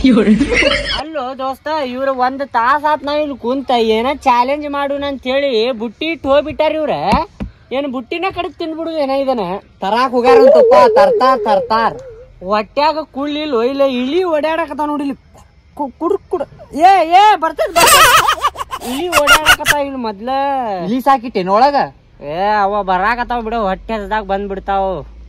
ಅಲ್ಲೋ ದೋಸ್ತ ಇವ್ರ ಒಂದ್ ತಾಸ ಆತ್ ನಾವ್ ಇಲ್ಲಿ ಕುಂತ ಏನ ಚಾಲೆಂಜ್ ಮಾಡುನ ಅಂತ ಹೇಳಿ ಬುಟ್ಟಿ ಇಟ್ಟು ಹೋಗ್ಬಿಟ್ಟಾರ ಇವ್ರ ಏನ್ ಬುಟ್ಟಿನ ಕಡೆ ತಿಂದ್ಬಿಡುದು ಏನ ಇದನ್ನ ತರಾಕ್ ಹೋಗ್ಯಾರಂತಪ್ಪ ತರ್ತಾರ್ ತರ್ತಾರ್ ಹೊಟ್ಯಾಗ ಕುಳ್ಳಿಲ್ಲ ಇಲ್ಲ ಇಳಿ ಓಡಾಡಕತ್ತಾವ ನೋಡಿಲಿ ಕುಡ್ ಕುಡ್ ಏ ಏ ಬರ್ತದ ಇಳಿ ಓಡಾಡಕತ್ತಾವ ಇಲ್ಲಿ ಮೊದ್ಲ ಇಲ್ಲಿ ಸಾಕಿಟ್ಟೇನ ಒಳಗ ಏ ಅವ ಬರಾಕತ್ತಾವ ಬಿಡು ಹೊಟ್ಟೆ ಹಸ್ದಾಗ ಬಂದ್ಬಿಡ್ತಾವ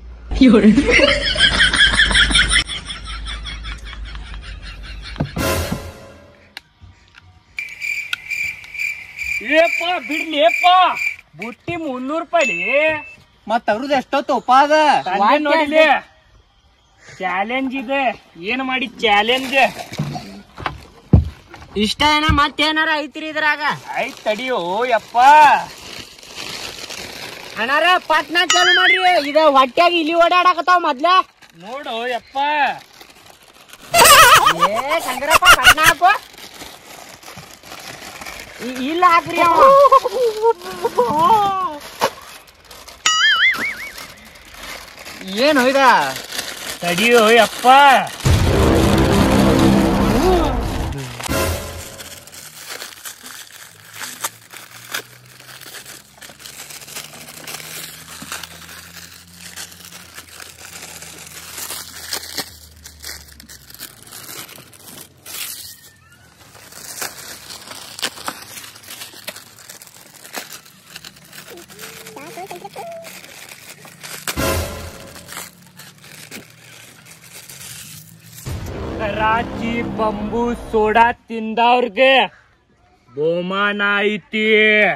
ಏಪ್ಪ ಬಿಡ್ಲಿ ಏಪ್ಪ ಬುಟ್ಟಿ ಮುನ್ನೂರು ರೂಪಾಯಿ ಮತ್ತ ಅವ್ರದ್ದು ಎಷ್ಟೊತ್ತಪ್ಪ ಅದ ನೋಡಿಲಿ ಚಾಲೆಂಜ್ ಇದೆ ಏನ್ ಮಾಡಿ ಚಾಲೆಂಜ್ ಇಷ್ಟ ಏನ ಮತ್ತೇನಾರ ಐತ್ರಿ ಇದ್ರಾಗ ಐತ್ ತಡಿಯೋ ಯಪ್ಪ ಅಣ್ಣಾರ ಪಟ್ನಾ ಚಾಲು ಮಾಡ್ರಿ ಇದ ಹೊಟ್ಯಾಗ ಇಲ್ಲಿ ಓಡಾಡಕತ್ತಾವ ಮೊದ್ಲ ನೋಡು ಯಪ್ಪ ಏ ಶಂಕರಪ್ಪ ಪಟ್ನಾ ಹಾಕು ಇ- ಇಲ್ಲ ಹಾಕ್ರಿ ಅವ ಏನು ಇದ ತಡಿಯೋ ಯಪ್ಪ ಕರಾಚಿ ಬಂಬು ಸೋಡಾ ತಿಂದವ್ರಿಗೆ ಬಹುಮಾನ ಐತಿ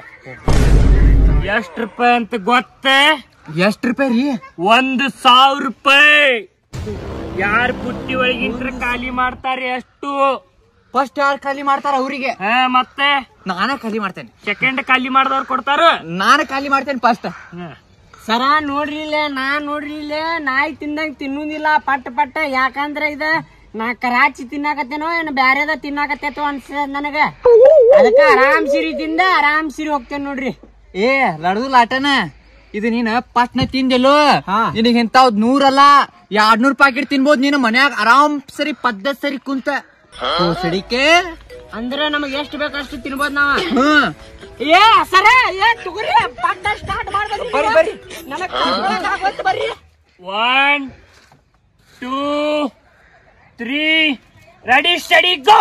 ಎಷ್ಟ್ ರೂಪಾಯಿ ಅಂತ ಗೊತ್ತೇ ಎಷ್ಟ್ ರೂಪಾಯಿ ರೀ ಒಂದ್ ಸಾವಿರ ರೂಪಾಯಿ ಯಾರ್ ಬುಟ್ಟಿ ಒಳಗಿಂತ್ರ ಖಾಲಿ ಮಾಡ್ತಾರೆ ಎಷ್ಟು ಫಸ್ಟ್ ಯಾರು ಖಾಲಿ ಮಾಡ್ತಾರ ಅವ್ರಿಗೆ ಹಾ ಮತ್ತೆ ನಾನೇ ಖಾಲಿ ಮಾಡ್ತೇನೆ ಸೆಕೆಂಡ್ ಖಾಲಿ ಮಾಡ್ದವ್ರು ಕೊಡ್ತಾರ ನಾನೇ ಖಾಲಿ ಮಾಡ್ತೇನೆ ಫಸ್ಟ್ ಸರ ನೋಡ್ರಿ ಇಲ್ಲೇ ನಾ ನೋಡ್ರಿ ಇಲ್ಲೇ ನಾಯಿ ತಿಂದಂಗ್ ತಿನ್ನುದಿಲ್ಲ ಪಟ್ ಪಟ್ ಯಾಕಂದ್ರ ಇದ ನಾ ಕರಾಚಿ ತಿನ್ನಾಕತ್ತೇನೋ ಏನ್ ಬ್ಯಾರೆದ ತಿನ್ನಾಕತ್ತೇತೋ ಅನ್ಸದ ನನಗ ಅದಕ್ಕ ಆರಾಮ್ ಸಿರಿ ತಿಂದ ಆರಾಮ್ ಸಿರಿ ಹೋಗ್ತೇನೆ ನೋಡ್ರಿ ಏ ಲಡ್ದು ಲಾಟನ ಇದು ನೀನ್ ಪಟ್ನ ತಿಂದೆಲ್ಲೋ ಹಾ. ನಿನಗೆ ಎಂತಾವ್ ನೂರಲ್ಲ ಎರಡ್ ನೂರ್ ಪ್ಯಾಕೆಟ್ ತಿನ್ಬೋದ್ ನೀನು ಮನ್ಯಾಗ ಆರಾಮ್ ಸರಿ ಪದ್ಧತ್ ಸರಿ ಕುಂತ ಸಡಿಕೆ ಅಂದ್ರ ನಮಗ್ ಎಷ್ಟ್ ಬೇಕಷ್ಟು ತಿನ್ಬೋದ್ ನಾವ ಹ್ಮ್ ಏ ಸರ ಏ ತುಗುರಿ ಪಟ್ಟ ಸ್ಟಾರ್ಟ್ ಮಾಡ್ಬೇಕು ಬರ್ರಿ, ಬರ್ರಿ. ನನಗ್ ಕರ್ಕೊಂಡ್ ಆಗೋಯ್ತು ಬರ್ರಿ one two three ready steady go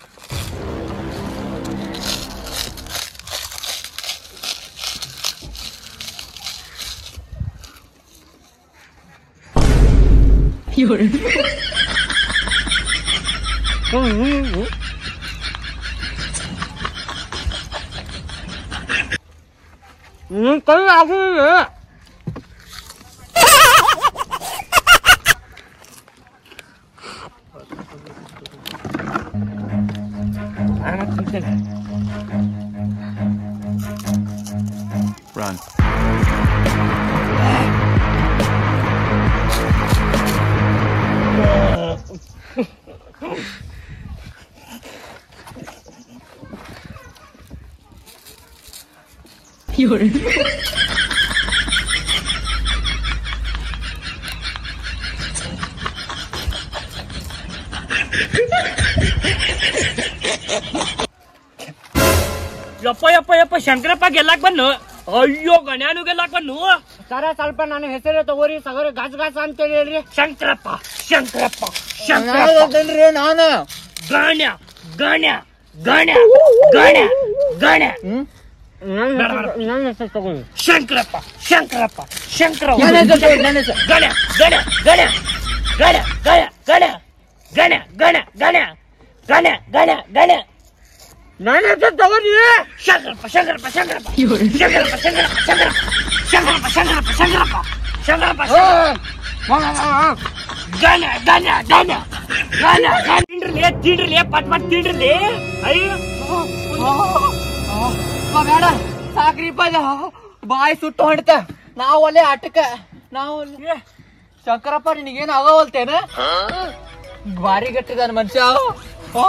hmm ಕೈ ಆಗಿಲ್ಲ Run. ಯಪ್ಪ ಯಪ್ಪ ಯಪ್ಪ ಶಂಕರಪ್ಪ ಗೆಲ್ಲಾಕ್ ಬನ್ನು ಅಯ್ಯೋ ಗಣ್ಯಾನು ಗೆಲ್ಲಾಕ್ ಬನ್ನು ಸರ ಸ್ವಲ್ಪ ನನ್ನ ಹೆಸರು ತಗೋರಿ ಸಗರ ಗಾಜ್ ಗಾಜ್ ಅಂತ ಹೇಳ್ರಿ ಶಂಕರಪ್ಪ ಶಂಕರಪ್ಪ ಶಂಕರಪ್ಪ ನಾನು ಗಣ್ಯ ಗಣ್ಯ ಗಣ್ಯ ಗಣ್ಯ ಗಣ್ಯ ಹ್ಮ್ ನನ್ನ ಹೆಸರು ತಗೋರಿ ಶಂಕರಪ್ಪ ಶಂಕರಪ್ಪ ಶಂಕರ ನನ್ನ ಹೆಸರು ತಗೋ, ನನ್ನ ಹೆಸರು. ಗಣ್ಯ ಗಣ್ಯ ಗಣ್ಯ ಗಣ್ಯ ಗಣ್ಯ ಗಣ್ಯ ಗಣ್ಯ ಗಣ್ಯ ಗಣ್ಯ ಗಣ್ಯ ಗಣ್ಯ ನನ್ನ ಹೆಸರು ತಗೋರಿ ಶಂಕರಪ್ಪ ಶಂಕರಪ್ಪ ಶಂಕರಪ್ಪ ಶಂಕರಪ್ಪ ಶಂಕರಪ್ಪ ಶಂಕರಪ್ಪ ಶಂಕರಪ್ಪ ಶಂಕರಪ್ಪ ಶಂಕರಪ್ಪ ಗಣ ಗಣ ಗಣ ಗಣ ಗಣ ತಿಂಡ್ರಲಿ ತಿಂಡ್ರಲಿ ಪಟ್ ಪಟ್ ತಿಂಡ್ರಲಿ ಅಯ್ಯೋ ಅಪ್ಪ ಬೇಡ ಸಾಕ್ರಿಪ್ಪ ಇದು. ಬಾಯಿ ಸುಟ್ಟು ಹೊಂಟ ನಾವು ಅಲ್ಲೇ ಆಟಕ್ಕ ನಾವು ಅಲ್ಲಿ ಶಂಕರಪ್ಪ ನಿನಗೇನು ಆಗವಲ್ತೇನ ಭಾರಿ ಗಟ್ಟಿದಾನ ಮನುಷ್ಯ ಓ!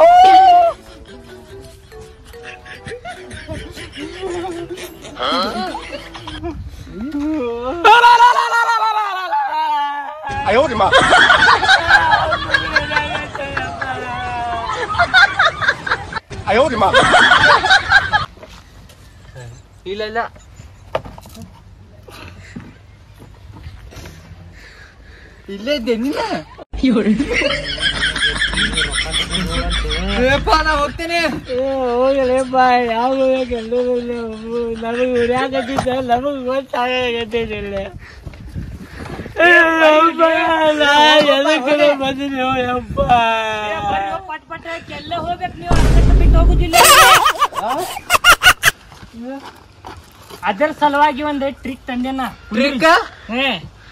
ಇಲ್ಲ ಇಲ್ಲ ಇಲ್ಲೇ ಇದ್ದೆ ನೀನು ಏಪ್ಪ ನಾ ಹೋಗ್ತೇನೆ ಹೋಗಲೇಪ್ಪ ಯಾವ ನಮಗೆ ಉರಿಯಾಗತ್ತಿದ್ದ ನಮಗೆ ಗೊತ್ತಾಗತ್ತಿದ್ದಿಲ್ಲ ಎದಕ್ಕೆ ಬಂದಿನಿ ಯಪ್ಪ ಪಟ್ ಪಟ್ ಎಲ್ಲ ಹೋಗ್ಬೇಕು ನೀವು ಅರ್ಧಕ್ಕೆ ಬಿಟ್ಟು ಹೋಗುದಿಲ್ಲ ಅದರ ಸಲುವಾಗಿ ಒಂದು ಟ್ರಿಕ್ ತಂದೆನ ಟ್ರಿಕ್ ಹೇ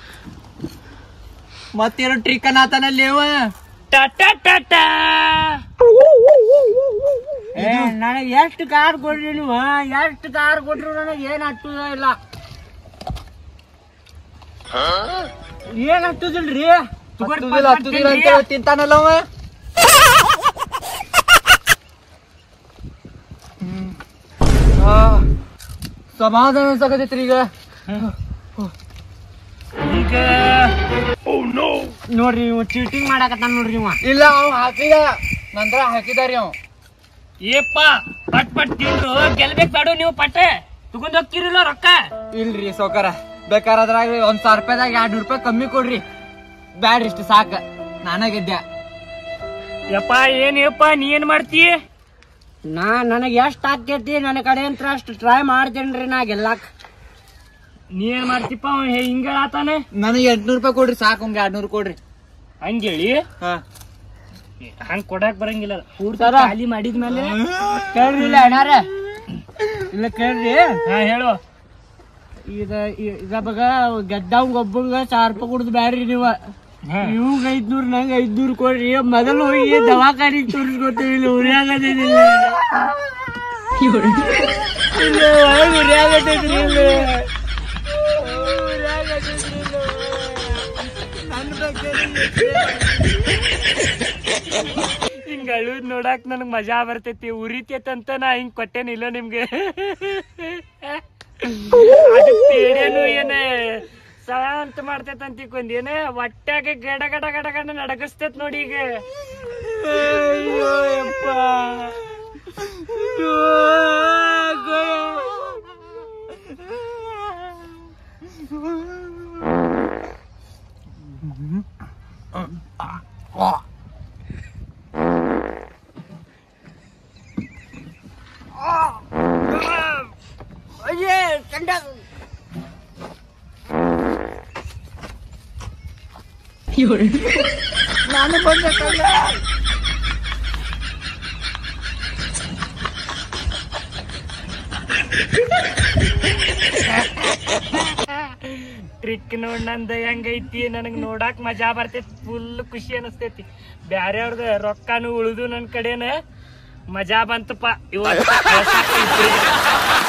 ಮತ್ತೇನು ಟ್ರಿಕ್ ಅನ್ನತಾನಲ್ಲಿ ಅವ ಟಾಟಾ ಟಾಟಾ ನನಗೆ ಎಷ್ಟು ಕಾರ್ ಕೊಡ್ರಿ ನೀವು ಎಷ್ಟು ಕಾರ್ ಕೊಟ್ರು ನನಗೆ ಏನ್ ಹತ್ತುದ ಇಲ್ಲ ಏನ್ ಹತ್ತುದಿಲ್ರಿ ಹತ್ತುದಿಲ್ಲ ಹತ್ತುದಿಲ್ಲ ಅಂತ ಹೇಳಿ ತಿಂತಾನಲ್ಲ ಅವ ಹ್ಮ್. ಆ, ಸಮಾಧಾನ ಅನ್ಸಕತೈತ್ರಿ ಈಗ ಈಗ ನೋಡ್ರಿ ಇವ್ ಚೀಟಿಂಗ್ ಮಾಡಕತ್ತಾನ ನೋಡ್ರಿ ಇವ ಇಲ್ಲ ಅವ್ ಹಾಕಿದ ನಂತರ ಹಾಕಿದಾರಿ ಅವ್ ಏಪ್ಪ ಪಟ್ ಪಟ್ ತಿಂದ್ರು ಗೆಲ್ಬೇಕು ಬೇಡ ನೀವು ಪಟ್ಟ ತಗೊಂಡ್ ಹೋಗ್ತಿರಲ್ಲ ರೊಕ್ಕ ಇಲ್ರಿ ಸೌಕರ ಬೇಕಾರಾದ್ರಾಗ ಒಂದ್ ಸಾವಿರ ರೂಪಾಯಿದಾಗ ಎರಡ್ ನೂರ್ ರೂಪಾಯಿ ಕಮ್ಮಿ ಕೊಡ್ರಿ ಬ್ಯಾಡ್ರಿ ಇಷ್ಟು ಸಾಕ ನಾನ ಗೆದ್ದೆ ಯಪ್ಪ ಏನ್ ಯಪ್ಪ ನೀ ಏನ್ ಮಾಡ್ತಿ ನಾ ನನಗೆ ಎಷ್ಟು ಆಕೈತಿ ನನ್ನ ಕಡೆ ಅಂತ ಅಷ್ಟು ಟ್ರೈ ಮಾಡ್ತೇನ್ರಿ ನಾ ಗೆಲ್ಲಾಕ್ ನೀ ಏನ್ ಮಾಡ್ತಿಪ್ಪ ಅವ ಹಿಂಗ ಆತಾನೆ ನನಗೆ ಎಂಟ್ನೂರ್ ರೂಪಾಯಿ ಕೊಡ್ರಿ ಸಾಕು ಒಂದ್ ಎರಡ್ ನೂರ್ ಕೊಡ್ರಿ ಹಂಗೇಳಿ ಹಾ ಹಂಗ್ ಕೊಡಾಕ್ ಬರಂಗಿಲ್ಲ ಪೂರ್ತಿ ಸರ. ಖಾಲಿ ಮಾಡಿದ್ಮೇಲೆ ಕೇಳ್ರಿ ಇಲ್ಲ ಅಣ್ಣಾರ ಇಲ್ಲ ಕೇಳ್ರಿ ಹಾ ಹೇಳು ಇದ ಇದ ಬಗ ಗೆದ್ದವಂಗ ಒಬ್ಬಂಗ ಸಾವಿರ ರೂಪಾಯಿ ಕೊಡುದು ಬ್ಯಾಡ್ರಿ ನೀವ ಹಾ. ಇವಾಗ ಐದ್ನೂರ್ ನಂಗೆ ಐದ್ನೂರ್ ಕೊಡ್ರಿ ಮೊದಲು ಹೋಗಿ ದವಾಖಾನಿಗೆ ತೋರಿಸ್ಕೊತೀವಿ ಇಲ್ಲಿ ಉರಿಯಾಗದಿಲ್ಲ ಇಲ್ಲ ಒಳಗ್ ಉರಿಯಾಗತೈತ್ರಿ ಇಲ್ಲಿ ಉರಿಯಾಗತೈತ್ರಿ ಇಲ್ಲಿ. ನನ್ ಬಗ್ಗೆ ಹಿಂಗ ಅಳುದ್ ನೋಡಾಕ್ ನನಗ್ ಮಜಾ ಬರ್ತೈತಿ ಉರಿತೈತಂತ ನಾ ಹಿಂಗ್ ಕೊಟ್ಟೇನಿಲ್ಲ ನಿಮ್ಗೆ ಅದು ಪೇಡೇನು ಏನ ಶಾಂತ ಮಾಡ್ತೈತ ಅಂತ ತಿಳ್ಕೊಂಡ್ ಏನ ಹೊಟ್ಯಾಗ ಗಡ ಗಡ ಗಡ ಗಡ ನಡಗಸ್ತೈತ್ ನೋಡಿ ಈಗ ಅಯ್ಯೋ ಯಪ್ಪ ಅಯ್ಯೋ, ಅಯ್ಯೇ ಕಂಡ ನಾನು ಬಂದೆ ಕಂಡ ಟ್ರಿಕ್ ನೋಡ್ ನಂದ ಹೆಂಗೈತಿ ನನಗ್ ನೋಡಾಕ್ ಮಜಾ ಬರ್ತೈತಿ ಫುಲ್ ಖುಷಿ ಅನಸ್ತೈತಿ ಬ್ಯಾರ್ಯಾವ್ರದ ರೊಕ್ಕನು ಉಳಿದು ನನ್ ಕಡೆನ ಮಜಾ ಬಂತಪ್ಪ ಇವತ್ತು